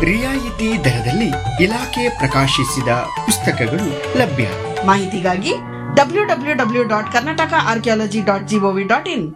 ರಿಯಾಯಿತಿ ದರದಲ್ಲಿ ಇಲಾಖೆ ಪ್ರಕಾಶಿಸಿದ ಪುಸ್ತಕಗಳು ಲಭ್ಯ ಮಾಹಿತಿಗಾಗಿ W W W dot Karnataka archaeology dot G O V dot in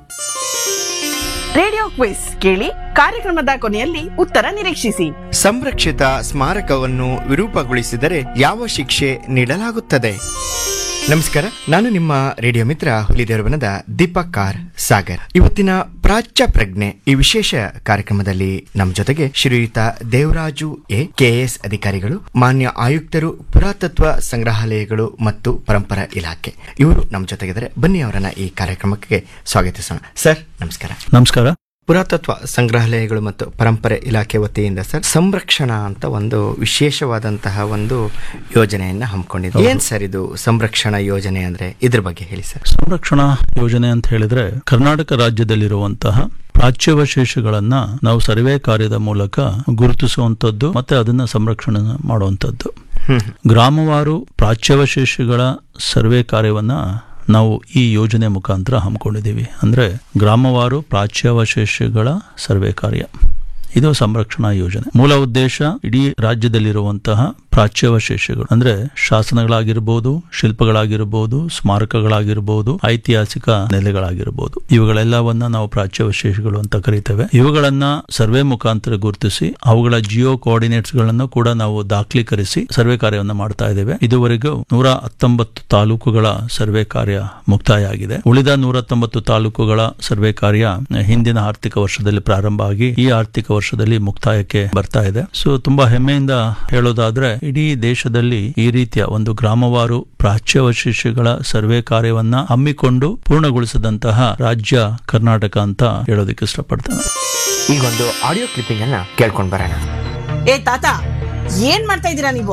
radio quiz ಕೇಳಿ ಕಾರ್ಯಕ್ರಮದ ಕೊನೆಯಲ್ಲಿ ಉತ್ತರ ನಿರೀಕ್ಷಿಸಿ ಸಂರಕ್ಷಿತ ಸ್ಮಾರಕವನ್ನು ವಿರೂಪಗೊಳಿಸಿದರೆ ಯಾವ ಶಿಕ್ಷೆ ನೀಡಲಾಗುತ್ತದೆ ನಮಸ್ಕಾರ ನಾನು ನಿಮ್ಮ ರೇಡಿಯೋ ಮಿತ್ರ ಹುಲಿದೇವರವನದ ದೀಪಕ್ ಕಾರ್ ಸಾಗರ್ ಇವತ್ತಿನ ಪ್ರಾಚ್ಯ ಪ್ರಜ್ಞೆ ಈ ವಿಶೇಷ ಕಾರ್ಯಕ್ರಮದಲ್ಲಿ ನಮ್ಮ ಜೊತೆಗೆ ಶ್ರೀಯುತ ದೇವರಾಜು ಎ ಕೆಎಸ್ ಅಧಿಕಾರಿಗಳು ಮಾನ್ಯ ಆಯುಕ್ತರು ಪುರಾತತ್ವ ಸಂಗ್ರಹಾಲಯಗಳು ಮತ್ತು ಪರಂಪರಾ ಇಲಾಖೆ ಇವರು ನಮ್ಮ ಜೊತೆಗಿದ್ದಾರೆ ಬನ್ನಿ ಅವರನ್ನ ಈ ಕಾರ್ಯಕ್ರಮಕ್ಕೆ ಸ್ವಾಗತಿಸೋಣ ಸರ್ ನಮಸ್ಕಾರ ನಮಸ್ಕಾರ ಪುರಾತತ್ವ ಸಂಗ್ರಹಾಲಯಗಳು ಮತ್ತು ಪರಂಪರೆ ಇಲಾಖೆ ವತಿಯಿಂದ ಸರ್ ಸಂರಕ್ಷಣಾ ಅಂತ ಒಂದು ವಿಶೇಷವಾದಂತಹ ಒಂದು ಯೋಜನೆಯನ್ನ ಹಮ್ಮಿಕೊಂಡಿದೆ ಏನ್ ಸರ್ ಇದು ಸಂರಕ್ಷಣಾ ಯೋಜನೆ ಅಂದ್ರೆ ಇದ್ರ ಬಗ್ಗೆ ಹೇಳಿ ಸರ್ ಸಂರಕ್ಷಣಾ ಯೋಜನೆ ಅಂತ ಹೇಳಿದ್ರೆ ಕರ್ನಾಟಕ ರಾಜ್ಯದಲ್ಲಿರುವಂತಹ ಪ್ರಾಚ್ಯವಶೇಷಗಳನ್ನ ನಾವು ಸರ್ವೆ ಕಾರ್ಯದ ಮೂಲಕ ಗುರುತಿಸುವಂತದ್ದು ಮತ್ತೆ ಅದನ್ನ ಸಂರಕ್ಷಣೆ ಮಾಡುವಂತದ್ದು ಹ್ಮ್ ಗ್ರಾಮವಾರು ಪ್ರಾಚ್ಯವಶೇಷಗಳ ಸರ್ವೆ ಕಾರ್ಯವನ್ನ ನಾವು ಈ ಯೋಜನೆ ಮುಖಾಂತರ ಹಮ್ಮಿಕೊಂಡಿದ್ದೀವಿ ಅಂದ್ರೆ ಗ್ರಾಮವಾರು ಪ್ರಾಚ್ಯವಶೇಷಗಳ ಸರ್ವೆ ಕಾರ್ಯ ಇದು ಸಂರಕ್ಷಣಾ ಯೋಜನೆ ಮೂಲ ಉದ್ದೇಶ ಇಡೀ ರಾಜ್ಯದಲ್ಲಿರುವಂತಹ ಪ್ರಾಚ್ಯವಶೇಷಗಳು ಅಂದ್ರೆ ಶಾಸನಗಳಾಗಿರ್ಬೋದು ಶಿಲ್ಪಗಳಾಗಿರ್ಬೋದು ಸ್ಮಾರಕಗಳಾಗಿರ್ಬೋದು ಐತಿಹಾಸಿಕ ನೆಲೆಗಳಾಗಿರ್ಬೋದು ಇವುಗಳೆಲ್ಲವನ್ನ ನಾವು ಪ್ರಾಚ್ಯವಶೇಷಗಳು ಅಂತ ಕರೀತೇವೆ ಇವುಗಳನ್ನ ಸರ್ವೆ ಮುಖಾಂತರ ಗುರುತಿಸಿ ಅವುಗಳ ಜಿಯೋ ಕೋಆರ್ಡಿನೇಟ್ಸ್ ಗಳನ್ನು ಕೂಡ ನಾವು ದಾಖಲೀಕರಿಸಿ ಸರ್ವೆ ಕಾರ್ಯವನ್ನು ಮಾಡ್ತಾ ಇದ್ದೇವೆ ಇದುವರೆಗೂ ನೂರ ಹತ್ತೊಂಬತ್ತು ತಾಲೂಕುಗಳ ಸರ್ವೆ ಕಾರ್ಯ ಮುಕ್ತಾಯ ಆಗಿದೆ ಉಳಿದ ನೂರ ಹತ್ತೊಂಬತ್ತು ತಾಲೂಕುಗಳ ಸರ್ವೆ ಕಾರ್ಯ ಹಿಂದಿನ ಆರ್ಥಿಕ ವರ್ಷದಲ್ಲಿ ಪ್ರಾರಂಭ ಆಗಿ ಈ ಆರ್ಥಿಕ ವರ್ಷದಲ್ಲಿ ಮುಕ್ತಾಯಕ್ಕೆ ಬರ್ತಾ ಇದೆ ಸೊ ತುಂಬಾ ಹೆಮ್ಮೆಯಿಂದ ಹೇಳೋದಾದ್ರೆ ಇಡೀ ದೇಶದಲ್ಲಿ ಈ ರೀತಿಯ ಒಂದು ಗ್ರಾಮವಾರು ಪ್ರಾಚ್ಯವಶೇಷಗಳ ಸರ್ವೆ ಕಾರ್ಯವನ್ನ ಹಮ್ಮಿಕೊಂಡು ಪೂರ್ಣಗೊಳಿಸಿದಂತಹ ರಾಜ್ಯ ಕರ್ನಾಟಕ ಅಂತ ಹೇಳೋದಕ್ಕೆ ಇಷ್ಟಪಡ್ತೇನೆ ಈಗ ಒಂದು ಆಡಿಯೋ ಕ್ಲಿಪ್ಪಿಂಗ್ ಅನ್ನ ಕೇಳ್ಕೊಂಡ್ ಬರೋಣ ಏ ತಾತ ಏನ್ ಮಾಡ್ತಾ ಇದ್ದೀರಾ ನೀವು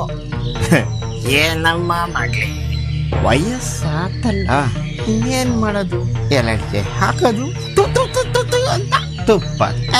ಏನಮ್ಮ ಮಾಡ್ಲಿ ವಯಸ್ಸಾತಲ್ಲ ಇನ್ನೇನ್ ಮಾಡೋದು ಎಲಡಿಕೆ ಹಾಕೋದು ತು ತು ತು ತು ತು ಅಂತ ತುಪ್ಪ